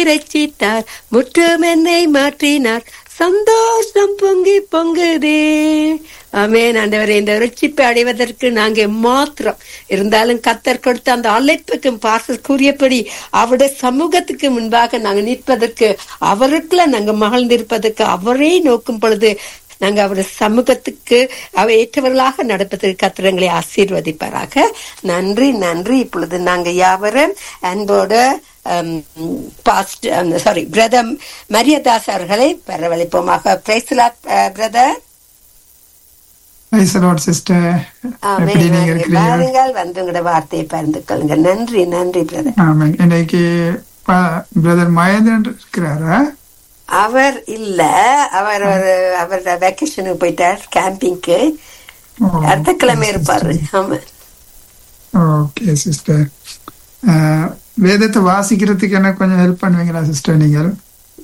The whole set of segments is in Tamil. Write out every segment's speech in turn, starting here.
ரட்சித்தார் முற்றும் என்னை மாற்றினார் சந்தோஷம் பொங்கி பொங்குதே ஆமென் ஆண்டவரே இந்த ரட்சிப்பை அடைவதற்கு நாங்க மாத்திரம் இருந்தாலும் கத்தர் கொடுத்த அந்த அழைப்புக்கும் பார்சல் கூறியபடி அவருடைய சமூகத்துக்கு முன்பாக நாங்க நிற்பதற்கு அவருக்குள்ள நாங்க மகிழ்ந்திருப்பதற்கு அவரே நோக்கும் பொழுது நாங்க அவருடைய சமூகத்துக்கு அவ ஏற்றவர்களாக நடப்பதற்கு கத்திரங்களை ஆசீர்வதிப்பாராக நன்றி நன்றி இப்பொழுது நாங்க யாவரும் அன்போட பாஸ்ட் சாரி பிரதர் மரியதாஸ் அவர்களை வரவழைப்போமாக brother Praise the Lord, sister. எப்படி நீங்க இருக்கிறீங்க வாருங்கள் வந்து உங்களோட வார்த்தையை பகிர்ந்து கொள்ளுங்க நன்றி நன்றி பிரதர் ஆமாம் இன்னைக்கு பிரதர் மகேந்திரன் இருக்கிறாரா அவர் இல்ல அவர் ஒரு அவர் வெக்கேஷனுக்கு போயிட்டார் கேம்பிங்க்கு அடுத்த கிழமை இருப்பாரு ஆமா ஓகே சிஸ்டர் வேதத்தை வாசிக்கிறதுக்கு என்ன கொஞ்சம் ஹெல்ப் பண்ணுவீங்களா சிஸ்டர் நீங்கள்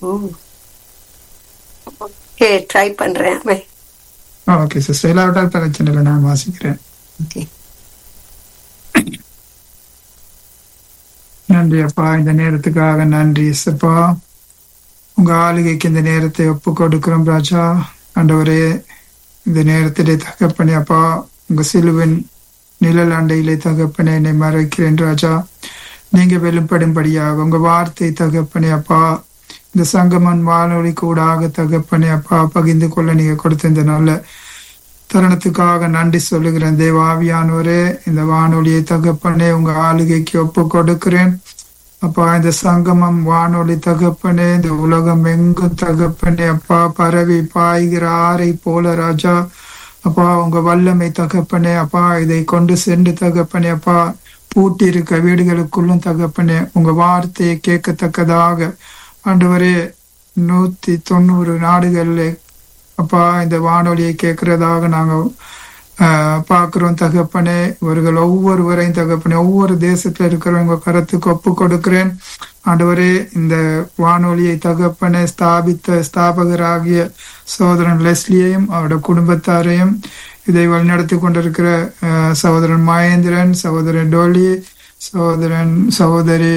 ஓகே ட்ரை பண்றேன் ஆமா. ஓகே சிஸ்டர் இல்லாவிட்டால் பிரச்சனை இல்லை நான் வாசிக்கிறேன் ஓகே நன்றி அப்பா இந்த நேரத்துக்காக நன்றி சப்பா உங்க ஆளுகைக்கு இந்த நேரத்தை ஒப்பு கொடுக்கிறோம் ராஜா ஆண்டவரே இந்த நேரத்திலே தகப்பனே அப்பா உங்க சிலுவின் நிழல் அண்டையிலே தகப்பனே என்னை மறைக்கிறேன் ராஜா நீங்க வெளிப்படும்படியாக உங்க வார்த்தை தகப்பனே அப்பா இந்த சங்கமன் வானொலி கூடாக தகப்பனே அப்பா பகிர்ந்து கொள்ள நீங்க கொடுத்த இந்த நல்ல தருணத்துக்காக நன்றி சொல்லுகிறேன் தேவாவியானவரே இந்த வானொலியை தகப்பனே உங்க ஆளுகைக்கு ஒப்பு கொடுக்கிறேன் அப்பா இந்த சங்கமம் வானொலி தகப்பனே இந்த உலகம் எங்கும் தகப்பனே அப்பா பரவி பாய்கிற ஆறை போல ராஜா அப்பா உங்க வல்லமை தகப்பனே அப்பா இதை கொண்டு சென்று தகப்பனே அப்பா பூட்டி இருக்க வீடுகளுக்குள்ளும் தகப்பனே உங்க வார்த்தையை கேட்கத்தக்கதாக ஆண்டவரே நூத்தி தொண்ணூறு நாடுகள்ல அப்பா இந்த வானொலியை கேட்கறதாக நாங்க பார்க்கிறோம் தகப்பனே இவர்கள் ஒவ்வொருவரையும் தகப்பனே ஒவ்வொரு தேசத்துல இருக்கிறவங்க கரத்துக்கு ஒப்பு கொடுக்கிறேன் ஆண்டவரே இந்த வானொலியை தகப்பனே ஸ்தாபித்த ஸ்தாபகராகிய சகோதரன் லெஸ்லியையும் அவருடைய குடும்பத்தாரையும் இதை வழிநடத்தி கொண்டிருக்கிற சகோதரன் மகேந்திரன் சகோதரன் டோலி சகோதரன் சகோதரி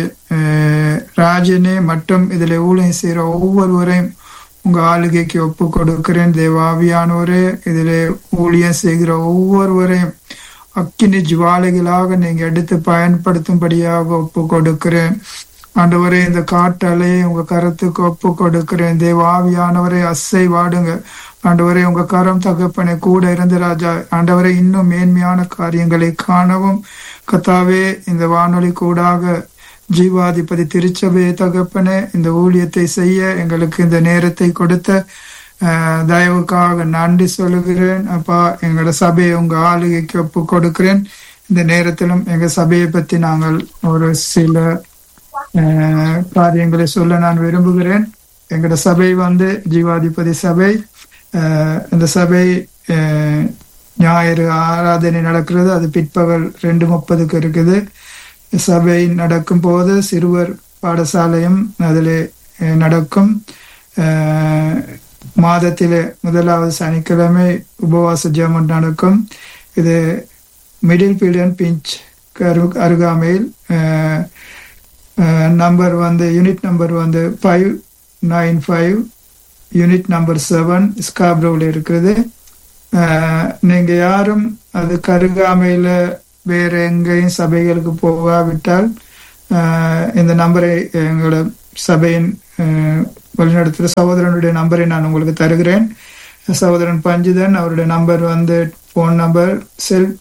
ராஜனே மற்றும் இதில் ஊழியம் செய்கிற ஒவ்வொருவரையும் உங்க ஆளுகைக்கு ஒப்பு கொடுக்கிறேன் தேவாவியானவரே இதிலே ஊழியம் செய்கிற ஒவ்வொருவரையும் அக்கினி ஜுவாலைகளாக நீங்க எடுத்து பயன்படுத்தும்படியாக ஒப்பு கொடுக்கிறேன் ஆண்டவரே இந்த காட்டலை உங்க கரத்துக்கு ஒப்பு கொடுக்கிறேன் தேவாவியானவரே அசை வாடுங்க ஆண்டவரே உங்க கரம் தகப்பனை கூட இருந்து ராஜா ஆண்டவரே இன்னும் மேன்மையான காரியங்களை காணவும் கத்தாவே இந்த வானொலி கூடாக ஜீவாதிபதி திருச்சபையை தகப்பனே இந்த ஊழியத்தை செய்ய எங்களுக்கு இந்த நேரத்தை கொடுத்த தயவுக்காக நன்றி சொல்லுகிறேன் அப்பா எங்களோட சபையை உங்க ஆளுகைக்கு ஒப்பு கொடுக்கிறேன் இந்த நேரத்திலும் எங்க சபையை பத்தி நாங்கள் ஒரு சில காரியங்களை சொல்ல நான் விரும்புகிறேன் எங்களோட சபை வந்து ஜீவாதிபதி சபை இந்த சபை ஞாயிறு ஆராதனை நடக்கிறது அது பிற்பகல் ரெண்டு முப்பதுக்கு இருக்குது சபை நடக்கும் போது சிறுவர் பாடசாலையும் அதில் நடக்கும் மாதத்திலே முதலாவது சனிக்கிழமை உபவாச ஜெபம் நடக்கும் இது மிடில் பீல்டன் பிஞ்ச் அரு அருகாமையில் நம்பர் வந்து யூனிட் நம்பர் வந்து five nine five unit number seven ஸ்காப்ரோவில் இருக்குது நீங்க யாரும் அது கருகாமையில வேற எங்கேயும் சபைகளுக்கு போகாவிட்டால் இந்த நம்பரை எங்களோட சபையின் வழிநடத்துகிற சகோதரனுடைய நம்பரை நான் உங்களுக்கு தருகிறேன் சகோதரன் பஞ்சுதன் அவருடைய நம்பர் வந்து ஃபோன் நம்பர் செல்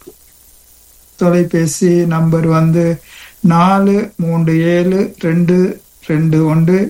தொலைபேசி நம்பர் வந்து நாலு மூன்று ஏழு ரெண்டு ரெண்டு ஒன்று